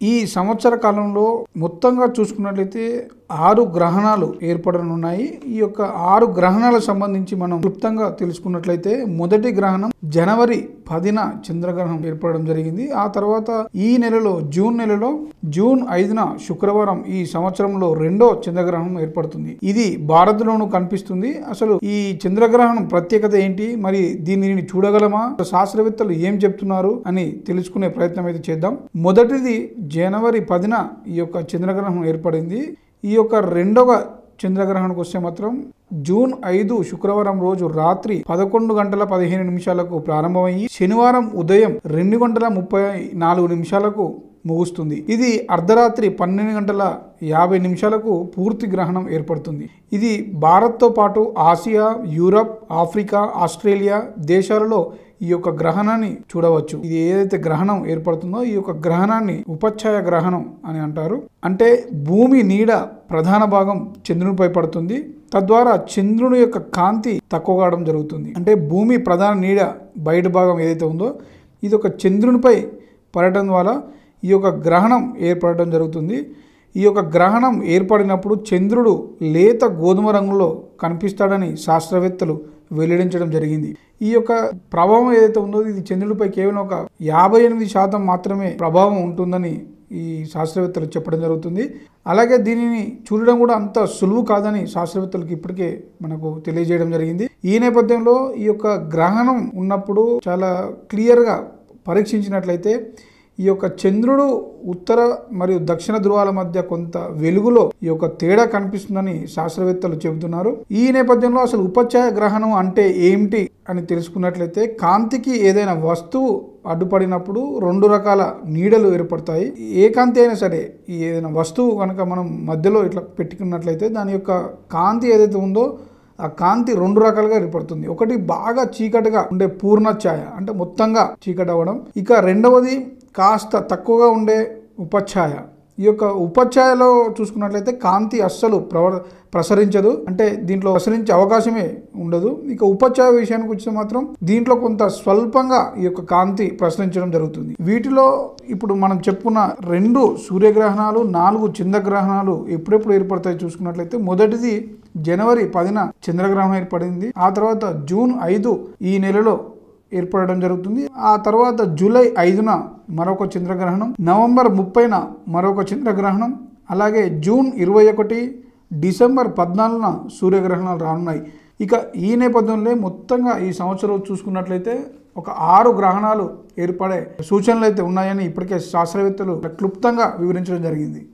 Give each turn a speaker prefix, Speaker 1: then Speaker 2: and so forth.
Speaker 1: ఈ సంవత్సర కాలంలో మొత్తంగా చూసుకున్నట్లయితే ఆరు గ్రహణాలు ఏర్పడనున్నాయి ఈ యొక్క ఆరు గ్రహణాలకు సంబంధించి మనం క్లుప్తంగా తెలుసుకున్నట్లయితే మొదటి గ్రహణం జనవరి పదిన చంద్రగ్రహణం ఏర్పడడం జరిగింది ఆ తర్వాత ఈ నెలలో జూన్ నెలలో జూన్ ఐదున శుక్రవారం ఈ సంవత్సరంలో రెండో చంద్రగ్రహణం ఏర్పడుతుంది ఇది భారత్లోనూ కనిపిస్తుంది అసలు ఈ చంద్రగ్రహణం ప్రత్యేకత ఏంటి మరి దీనిని చూడగలమా శాస్త్రవేత్తలు ఏం చెప్తున్నారు అని తెలుసుకునే ప్రయత్నం అయితే చేద్దాం మొదటిది జనవరి పదిన ఈ యొక్క చంద్రగ్రహణం ఏర్పడింది ఈ యొక్క రెండవ చంద్రగ్రహణకు వస్తే మాత్రం జూన్ ఐదు శుక్రవారం రోజు రాత్రి పదకొండు గంటల పదిహేను నిమిషాలకు ప్రారంభమయ్యి శనివారం ఉదయం రెండు గంటల ముప్పై నాలుగు నిమిషాలకు ముగుస్తుంది ఇది అర్ధరాత్రి పన్నెండు గంటల యాభై నిమిషాలకు పూర్తి గ్రహణం ఏర్పడుతుంది ఇది భారత్తో పాటు ఆసియా యూరప్ ఆఫ్రికా ఆస్ట్రేలియా దేశాలలో ఈ యొక్క గ్రహణాన్ని చూడవచ్చు ఇది ఏదైతే గ్రహణం ఏర్పడుతుందో ఈ యొక్క గ్రహణాన్ని ఉపఛాయ గ్రహణం అని అంటారు అంటే భూమి నీడ ప్రధాన భాగం చంద్రునిపై పడుతుంది తద్వారా చంద్రుని యొక్క కాంతి తక్కువ కావడం జరుగుతుంది అంటే భూమి ప్రధాన నీడ బయట భాగం ఏదైతే ఉందో ఇది ఒక చంద్రునిపై పడటం ద్వారా ఈ యొక్క గ్రహణం ఏర్పడటం జరుగుతుంది ఈ యొక్క గ్రహణం ఏర్పడినప్పుడు చంద్రుడు లేత గోధుమ రంగులో కనిపిస్తాడని శాస్త్రవేత్తలు వెల్లడించడం జరిగింది ఈ యొక్క ప్రభావం ఏదైతే ఉందో ఇది చంద్రుడిపై కేవలం ఒక యాభై ఎనిమిది శాతం మాత్రమే ప్రభావం ఉంటుందని ఈ శాస్త్రవేత్తలు చెప్పడం జరుగుతుంది అలాగే దీనిని చూడడం కూడా అంత సులువు కాదని శాస్త్రవేత్తలకు ఇప్పటికే మనకు తెలియజేయడం జరిగింది ఈ నేపథ్యంలో ఈ యొక్క గ్రహణం ఉన్నప్పుడు చాలా క్లియర్గా పరీక్షించినట్లయితే ఈ యొక్క చంద్రుడు ఉత్తర మరియు దక్షిణ ధృవాల మధ్య కొంత వెలుగులో ఈ యొక్క తేడా కనిపిస్తుందని శాస్త్రవేత్తలు చెబుతున్నారు ఈ నేపథ్యంలో అసలు ఉపఛాయ గ్రహణం అంటే ఏమిటి అని తెలుసుకున్నట్లయితే కాంతికి ఏదైనా వస్తువు అడ్డుపడినప్పుడు రెండు రకాల నీడలు ఏర్పడతాయి ఏ కాంతి అయినా సరే ఈ ఏదైనా వస్తువు కనుక మనం మధ్యలో ఇట్లా పెట్టుకున్నట్లయితే దాని యొక్క కాంతి ఏదైతే ఉందో ఆ కాంతి రెండు రకాలుగా ఏర్పడుతుంది ఒకటి బాగా చీకటిగా ఉండే పూర్ణ ఛాయ అంటే మొత్తంగా చీకటి అవ్వడం ఇక రెండవది కాస్త తక్కువగా ఉండే ఉపఛాయ ఈ యొక్క ఉపఛాయలో చూసుకున్నట్లయితే కాంతి అస్సలు ప్రవ ప్రసరించదు అంటే దీంట్లో ప్రసరించే అవకాశమే ఉండదు ఇక ఉపఛాయ విషయానికి వచ్చి మాత్రం దీంట్లో కొంత స్వల్పంగా ఈ యొక్క కాంతి ప్రసరించడం జరుగుతుంది వీటిలో ఇప్పుడు మనం చెప్పుకున్న రెండు సూర్యగ్రహణాలు నాలుగు చంద్రగ్రహణాలు ఎప్పుడెప్పుడు ఏర్పడతాయి చూసుకున్నట్లయితే మొదటిది జనవరి పదిన చంద్రగ్రహణం ఏర్పడింది ఆ తర్వాత జూన్ ఐదు ఈ నెలలో ఏర్పడడం జరుగుతుంది ఆ తర్వాత జూలై ఐదున మరొక చంద్రగ్రహణం నవంబర్ ముప్పైన మరొక చంద్రగ్రహణం అలాగే జూన్ ఇరవై ఒకటి డిసెంబర్ పద్నాలుగున సూర్యగ్రహణాలు రానున్నాయి ఇక ఈ నేపథ్యంలో మొత్తంగా ఈ సంవత్సరం చూసుకున్నట్లయితే ఒక ఆరు గ్రహణాలు ఏర్పడే సూచనలు అయితే ఉన్నాయని ఇప్పటికే శాస్త్రవేత్తలు క్లుప్తంగా వివరించడం జరిగింది